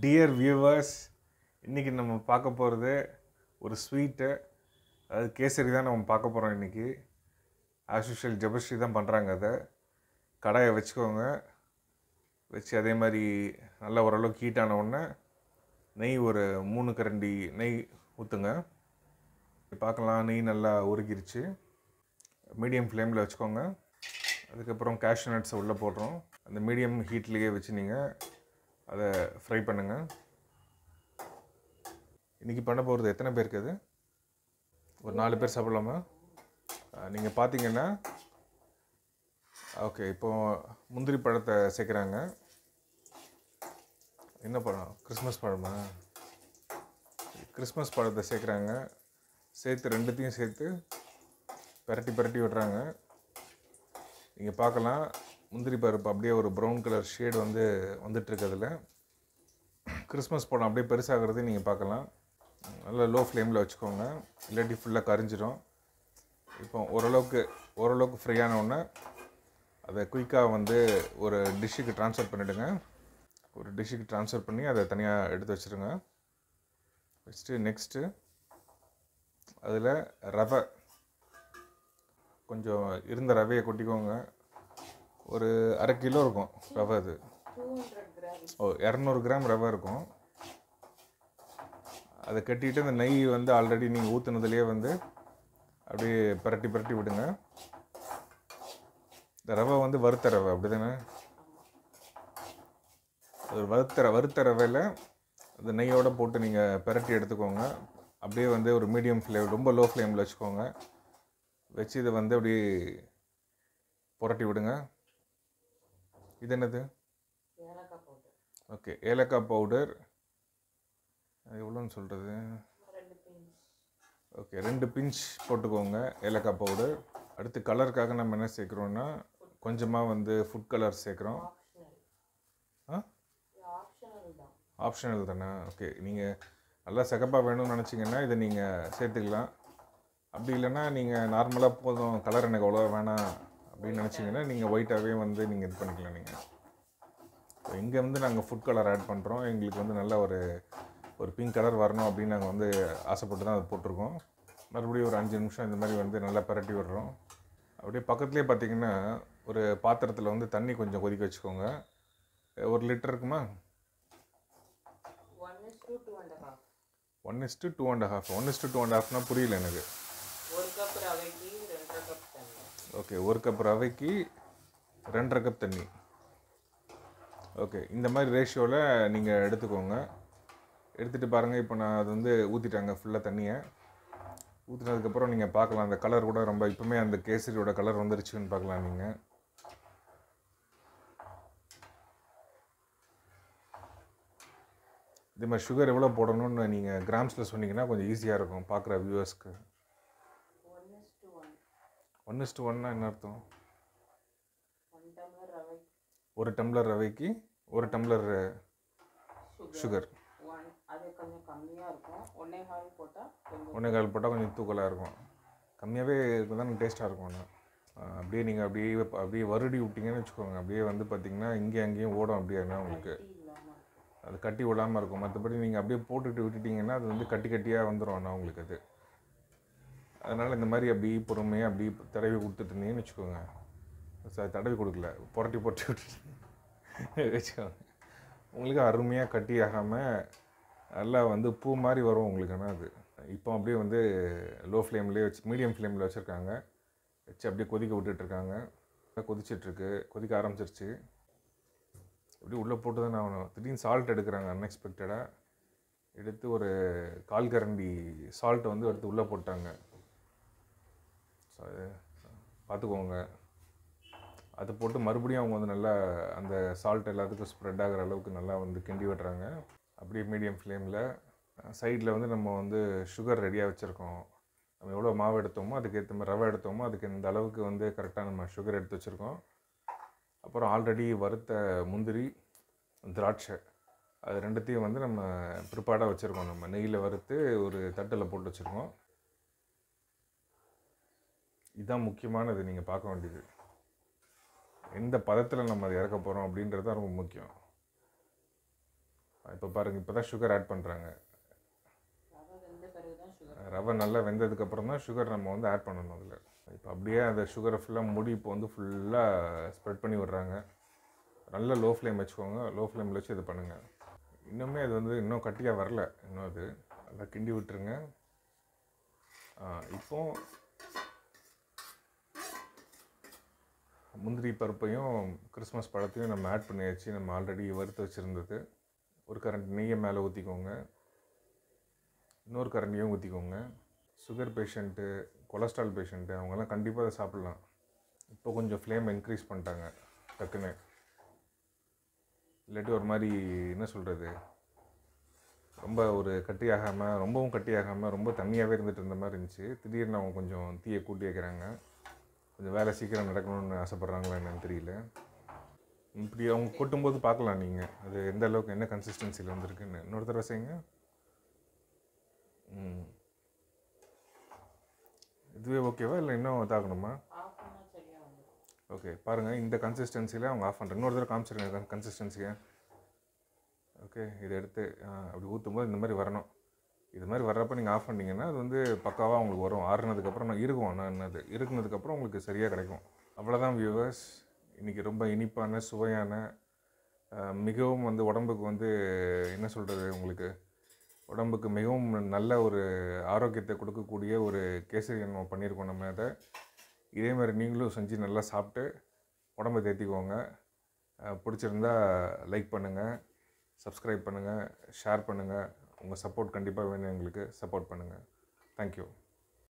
dear viewers இன்றைக்கி நம்ம பார்க்க போகிறது ஒரு ஸ்வீட்டு அதாவது கேசரி தான் நம்ம பார்க்க போகிறோம் இன்றைக்கி ஆஸ் யூஷுவல் ஜபஸ்ரீ தான் பண்ணுறாங்க அதை கடாயை வச்சுக்கோங்க வச்சு அதே மாதிரி நல்லா ஓரளவுக்கு ஹீட் ஆன உடனே நெய் ஒரு மூணு கரண்டி நெய் ஊற்றுங்க பார்க்கலாம் நெய் நல்லா உருகிருச்சு மீடியம் ஃப்ளேமில் வச்சுக்கோங்க அதுக்கப்புறம் கேஷ்யூ நட்ஸை உள்ளே போடுறோம் அந்த மீடியம் ஹீட்லேயே வச்சு நீங்கள் அதை ஃப்ரை பண்ணுங்கள் இன்றைக்கி பண்ண போகிறது எத்தனை பேருக்கு அது ஒரு நாலு பேர் சாப்பிட்லாமா நீங்கள் பார்த்தீங்கன்னா ஓகே இப்போ முந்திரி பழத்தை சேர்க்குறாங்க என்ன பழம் கிறிஸ்மஸ் பழமா கிறிஸ்மஸ் பழத்தை சேர்க்குறாங்க சேர்த்து ரெண்டுத்தையும் சேர்த்து பிரட்டி பிரட்டி விடுறாங்க நீங்கள் பார்க்கலாம் முந்திரி பருப்பு அப்படியே ஒரு ப்ரௌன் கலர் ஷேடு வந்து வந்துட்டுருக்கு அதில் கிறிஸ்மஸ் பழம் அப்படியே பெருசாகிறது நீங்கள் பார்க்கலாம் நல்லா லோ ஃப்ளேமில் வச்சுக்கோங்க இல்லாட்டி ஃபுல்லாக கரிஞ்சிடும் இப்போ ஓரளவுக்கு ஓரளவுக்கு ஃப்ரீயான உடனே அதை குயிக்காக வந்து ஒரு டிஷ்ஷுக்கு ட்ரான்ஸ்ஃபர் பண்ணிவிடுங்க ஒரு டிஷ்ஷுக்கு ட்ரான்ஸ்ஃபர் பண்ணி அதை தனியாக எடுத்து வச்சுருங்க வச்சுட்டு நெக்ஸ்ட்டு அதில் ரவை கொஞ்சம் இருந்த ரவையை கொட்டிக்கோங்க ஒரு அரை கிலோ இருக்கும் ரவை அது ஓ இரநூறு கிராம் ரவை இருக்கும் அதை கட்டிட்டு அந்த நெய் வந்து ஆல்ரெடி நீங்கள் ஊற்றுனதுலேயே வந்து அப்படியே பிரட்டி பிரட்டி விடுங்க இந்த ரவை வந்து வறுத்த ரவை அப்படி தானே ஒரு வறுத்த வறுத்த ரவையில் அந்த நெய்யோடு போட்டு நீங்கள் பிரட்டி எடுத்துக்கோங்க அப்படியே வந்து ஒரு மீடியம் ஃப்ளேம் ரொம்ப லோ ஃப்ளேமில் வச்சுக்கோங்க வச்சு இதை வந்து அப்படியே புரட்டி விடுங்க இது என்னது ஏலக்காய் பவுடர் ஓகே ஏலக்காய் பவுடர் அது எவ்வளோன்னு சொல்கிறது ரெண்டு பிஞ்ச் ஓகே ரெண்டு பிஞ்ச் போட்டுக்கோங்க ஏலக்காய் பவுடர் அடுத்து கலருக்காக நம்ம என்ன சேர்க்குறோன்னா கொஞ்சமாக வந்து ஃபுட் கலர் சேர்க்குறோம் ஆப்ஷனல் ஆ இது ஆப்ஷனல் தான் ஆப்ஷனல் தானே ஓகே நீங்கள் நல்லா சிகப்பாக வேணும்னு நினச்சிங்கன்னா இதை நீங்கள் சேர்த்துக்கலாம் அப்படி இல்லைன்னா நீங்கள் நார்மலாக போதும் கலர் எனக்கு அவ்வளோ வேணாம் அப்படின்னு நினச்சிங்கன்னா நீங்கள் ஒயிட்டாகவே வந்து நீங்கள் இது பண்ணிக்கலாம் நீங்கள் இங்கே வந்து நாங்கள் ஃபுட் கலர் ஆட் பண்ணுறோம் எங்களுக்கு வந்து நல்ல ஒரு ஒரு பிங்க் கலர் வரணும் அப்படின்னு நாங்கள் வந்து ஆசைப்பட்டு தான் அதை போட்டிருக்கோம் மறுபடியும் ஒரு அஞ்சு நிமிஷம் இந்த மாதிரி வந்து நல்லா பிரட்டி விடுறோம் அப்படியே பக்கத்துலேயே பார்த்தீங்கன்னா ஒரு பாத்திரத்தில் வந்து தண்ணி கொஞ்சம் கொதிக்க வச்சுக்கோங்க ஒரு லிட்டர் இருக்குமா one is to two and half one is to two and half one is to two and ஹாஃப்னா புரியல எனக்கு ஒரு கப் ரவைக்கு ரெண்டரை கப் தண்ணி ஓகே ஒரு கப் ரவைக்கு ரெண்டரை கப் தண்ணி ஓகே இந்த மாதிரி ரேஷியோவில் நீங்கள் எடுத்துக்கோங்க எடுத்துகிட்டு பாருங்கள் இப்போ நான் அது வந்து ஊற்றிட்டாங்க ஃபுல்லாக தண்ணியை ஊற்றினதுக்கப்புறம் நீங்கள் பார்க்கலாம் அந்த கலர் கூட ரொம்ப இப்போமே அந்த கேசரியோட கலர் வந்துருச்சுன்னு பார்க்கலாம் நீங்கள் இதே மாதிரி சுகர் எவ்வளோ போடணும்னு நீங்கள் கிராம்ஸில் சொன்னீங்கன்னா கொஞ்சம் ஈஸியாக இருக்கும் பார்க்குற வியூவர்ஸ்க்கு one is to one one is to ஒன்னா என்ன அர்த்தம் ஒன் டம்ளர் ரவை ஒரு டம்ளர் ரவைக்கு ஒரு டம்ளர் சுகர் சுகர் ஒன் அது கொஞ்சம் கம்மியாக இருக்கும் ஒன்னே கால் போட்டால் கொஞ்சம் ஒன்றே கால் போட்டால் கொஞ்சம் தூக்கலாக இருக்கும் கம்மியாகவே இருக்கும் தான் டேஸ்ட்டாக இருக்கும் ஆனால் ஆஹ் அப்படியே நீங்கள் அப்படியே வ- அப்படியே வருடி விட்டிங்கன்னு வச்சுக்கோங்க அப்படியே வந்து பார்த்தீங்கன்னா இங்கேயும் அங்கேயும் ஓடும் அப்படியே என்ன உங்களுக்கு டீ இல்லாமல் அது கட்டி விடாமல் இருக்கும் மற்றபடி நீங்கள் அப்படியே போட்டுட்டு விட்டுட்டீங்கன்னா அது வந்து கட்டி கட்டியாக வந்துடும் ஆனால் உங்களுக்கு அது அதனால் இந்த மாதிரி அப்படி பொறுமையாக அப்படி தடவி கொடுத்துட்டு இருந்தீங்கன்னு வச்சுக்கோங்க ச- தடவி கொடுக்கல புரட்டி புரட்டி விட்டு வச்சுக்கோங்க உங்களுக்கு அருமையாக கட்டி ஆகாமல் நல்லா வந்து பூ மாதிரி வரும் உங்களுக்கு ஆனால் அது இப்போ அப்படியே வந்து லோ ஃப்ளேம்லேயே வச்சு மீடியம் ஃப்ளேமில் வச்சுருக்காங்க வச்சு அப்படியே கொதிக்க விட்டுட்ருக்காங்க கொதிச்சிட்ருக்கு கொதிக்க ஆரம்பிச்சிருச்சு இப்படி உள்ளே போட்டு தான் ஆகணும் திடீர்னு சால்ட் எடுக்கிறாங்க அன்எக்ஸ்பெக்டடாக எடுத்து ஒரு கால் கரண்டி சால்ட்டை வந்து எடுத்து உள்ளே போட்டாங்க ஸோ அது பார்த்துக்கோங்க அது போட்டு மறுபடியும் அவங்க வந்து நல்லா அந்த சால்ட் எல்லாத்துக்கும் ஸ்ப்ரெட் ஆகிற அளவுக்கு நல்லா வந்து கிண்டி விடுறாங்க அப்படியே மீடியம் ஃப்ளேமில் சைடில் வந்து நம்ம வந்து சுகர் ரெடியாக வச்சுருக்கோம் நம்ம எவ்வளோ மாவு எடுத்தோமோ அதுக்கேற்ற மாதிரி ரவை எடுத்தோமோ அதுக்கு இந்த அளவுக்கு வந்து கரெக்டாக நம்ம சுகர் எடுத்து வச்சுருக்கோம் அப்புறம் ஆல்ரெடி வறுத்த முந்திரி திராட்சை அது ரெண்டுத்தையும் வந்து நம்ம ப்ரிப்பேர்டாக வச்சுருக்கோம் நம்ம நெய்யில் வறுத்து ஒரு தட்டில் போட்டு வச்சுருக்கோம் இதுதான் முக்கியமானது நீங்கள் பார்க்க வேண்டியது எந்த பதத்தில் நம்ம அதை இறக்க போகிறோம் அப்படின்றது தான் ரொம்ப முக்கியம் இப்போ பாருங்கள் இப்போ தான் சுகர் ஆட் பண்ணுறாங்க ரவை வெந்த பிறகு தான் சுகர் ரவை நல்லா வெந்ததுக்கப்புறம் தான் சுகர் நம்ம வந்து ஆட் பண்ணணும் அதில் இப்போ அப்படியே அந்த சுகரை ஃபுல்லாக முடி இப்போ வந்து ஃபுல்லாக ஸ்ப்ரெட் பண்ணி விடுறாங்க நல்ல லோ ஃப்ளேம் வச்சுக்கோங்க லோ ஃப்ளேமில் வச்சு இது பண்ணுங்கள் இன்னுமே அது வந்து இன்னும் கட்டியாக வரல இன்னும் அது அதை கிண்டி விட்டுருங்க ஆ, இப்போ முந்திரி பருப்பையும் கிறிஸ்மஸ் பழத்தையும் நம்ம ஆட் பண்ணியாச்சு நம்ம ஆல்ரெடி வறுத்து வச்சுருந்தது ஒரு கரண்ட் நெய்யை மேலே ஊற்றிக்கோங்க இன்னொரு கரண்டியும் ஊற்றிக்கோங்க சுகர் பேஷண்ட்டு கொலஸ்ட்ரால் பேஷண்ட்டு அவங்கெல்லாம் கண்டிப்பாக அதை சாப்பிட்லாம் இப்போ கொஞ்சம் ஃப்ளேம் இன்க்ரீஸ் பண்ணிட்டாங்க டக்குன்னு இல்லாட்டி ஒரு மாதிரி என்ன சொல்கிறது ரொம்ப ஒரு கட்டியாகாமல் ரொம்பவும் கட்டியாகாமல் ரொம்ப தண்ணியாகவே இருந்துட்டு இருந்த மாதிரி இருந்துச்சு திடீர்னு அவங்க கொஞ்சம் தீயை கூட்டி வைக்கிறாங்க கொஞ்சம் வேலை சீக்கிரம் நடக்கணும்னு ஆசைப்பட்றாங்களா என்னன்னு தெரியல இப்படி அவங்க கொட்டும்போது பார்க்கலாம் நீங்கள் அது எந்த அளவுக்கு என்ன கன்சிஸ்டன்சியில் வந்திருக்குன்னு இன்னொரு தடவை செய்யுங்க ம் இதுவே ஓகேவா இல்லை இன்னும் இதாகணுமா ஆஃப் பண்ணால் சரியாக வந்துடும் ஓகே பாருங்கள் இந்த கன்சிஸ்டன்சியில் அவங்க ஆஃப் பண்ணுறேன் இன்னொரு தடவை காமிச்சிருங்க கன்சிஸ்டன்சியை ஓகே இதை எடுத்து ஆ, அப்படி ஊற்றும்போது இந்த மாதிரி வரணும் இது மாதிரி வர்றப்ப நீங்கள் ஆஃப் பண்ணீங்கன்னா அது வந்து பக்காவாக உங்களுக்கு வரும் ஆறுனதுக்கப்புறம் நான் இருக்கும் ஆனால் என்னது இருக்குனதுக்கப்புறம் உங்களுக்கு சரியாக கிடைக்கும் அவ்வளோதான் வியூவர்ஸ் இன்றைக்கி ரொம்ப இனிப்பான சுவையான ஆ, மிகவும் வந்து உடம்புக்கு வந்து என்ன சொல்கிறது உங்களுக்கு உடம்புக்கு மிகவும் நல்ல ஒரு ஆரோக்கியத்தை கொடுக்கக்கூடிய ஒரு கேசரி நம்ம பண்ணியிருக்கோம் நம்ம அதை இதே மாதிரி நீங்களும் செஞ்சு நல்லா சாப்பிட்டு உடம்பை தேத்திக்கோங்க அஹ் பிடிச்சிருந்தா லைக் பண்ணுங்கள் சப்ஸ்கிரைப் பண்ணுங்கள் ஷேர் பண்ணுங்கள் உங்கள் சப்போர்ட் கண்டிப்பாக வேணும் எங்களுக்கு சப்போர்ட் பண்ணுங்கள் தேங்க்யூ